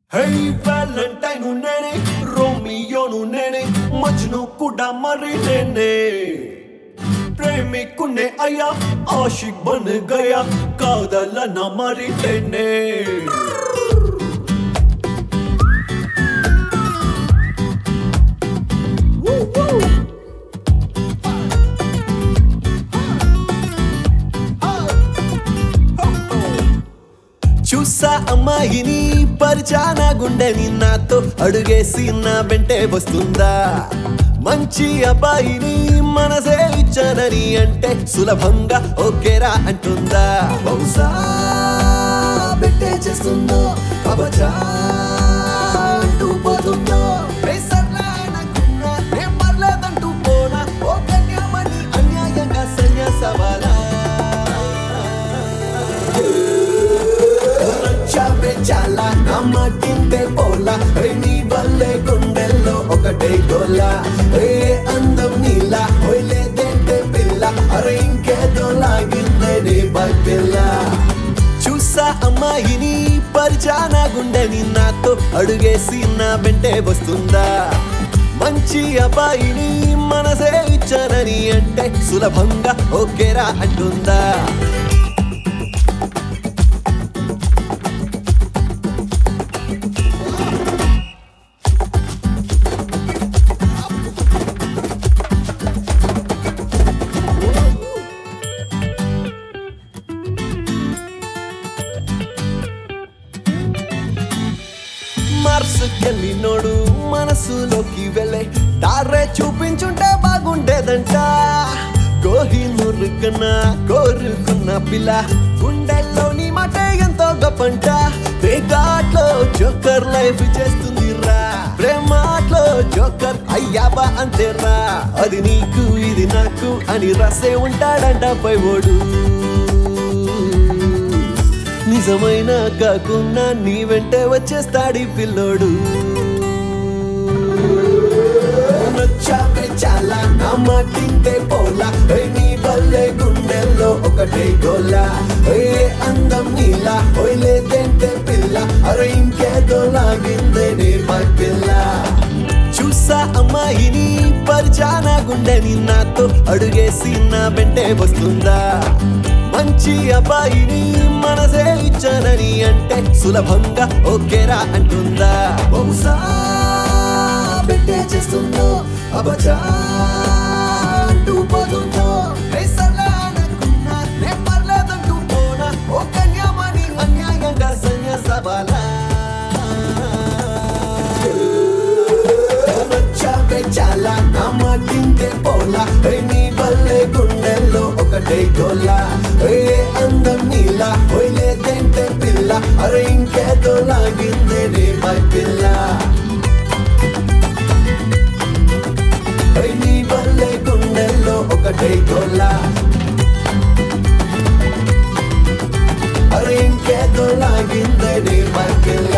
high Valentine నేనే రోమియోను నేనే మజ్ను కూడా మరి నేనే ప్రేమికునే అయ్యా ఆషిక్ బన్ గయా కాదలన మరి నేనే చూసా అమ్మాయిని పరిచానా గుండెని నాతో అడుగేసి నా వెంటే వస్తుందా మంచి అబ్బాయిని మనసే ఇచ్చానని అంటే సులభంగా ఓకేరా అంటుందా బహుశా పెట్టే చేస్తుందో కబచా అంటూ పోతుందో బేసర్లా అనుకున్నా, ఏం పర్లేదంటూ పోనా ఓ కన్యామణి అన్యాయంగా సన్యాసవాలా నచ్చావే చాలా నా మాటింటే పోలా ఏ నీ వల్లే గుండెల్లో ఒకటే గోలా ఏ అందం నీలా లేదంటే పిల్ల అరే ఇంకేదో లాగిందే నీ పిల్ల చూసా అమ్మాయిని పరిచానా గుండెని నాతో అడుగేసి నా వెంటే వస్తుందా మంచి అబ్బాయిని మనసే ఇచ్చానని అంటే సులభంగా ఓకేరా అంటుందా మార్సుకెళ్ళినోడు మనసులోకి వెళ్ళే దారే చూపించుంటే బాగుండేదంట కోహినూరు కన్నా కోరుకున్న పిల్ల గుండెల్లోని మాట ఎంతో గొప్పంట పేకాట్లో జోకర్ లైఫ్ చేస్తుంది రా ప్రేమాట్లో జోకర్ అయ్యాబా అంతేరా అది నీకు ఇది నాకు అని రాసే ఉంటాడంట పై ఓడు నిజమైన కాకుండా నీ వెంటే వచ్చేస్తాడి పిల్లోడు నచ్చావే చాలా నా మాటింటే పోలా ఏ నీ వల్లే గుండెల్లో ఒకటే గోలా ఏ అందం నీలా ఓయ్ లేదంటే పిల్ల అరే ఇంకేదో లాగిందే నీ మై పిల్ల చూసా అమ్మాయిని పరిచానా గుండెని నాతో అడుగేసి నా వెంటే వస్తుందా మంచి అబ్బాయిని మనసే ఇచ్చానని అంటే సులభంగా ఓకేరా అంటుందా బహుశా పెట్టే చేస్తుందో అబచా అంటూ పోతుందో రేసల్లా అనుకున్నా, నే పర్లేదంటూ పోనా, ఓ కన్యామణి అన్యాయంగా సన్యాసవాలా నచ్చావే చాలా నా మాటింటే పోలా ఏ నీ వల్లే గుండెల్లో ఒకటే గోలా ఏ అందం నీలా ఓయ్ లేదంటే పిల్ల అరే ఇంకేదో లాగిందే నీ మై పిల్ల ఏ నీ వల్లే గుండెల్లో ఒకటే గోలా అరే ఇంకేదో లాగిందే నీ మై పిల్ల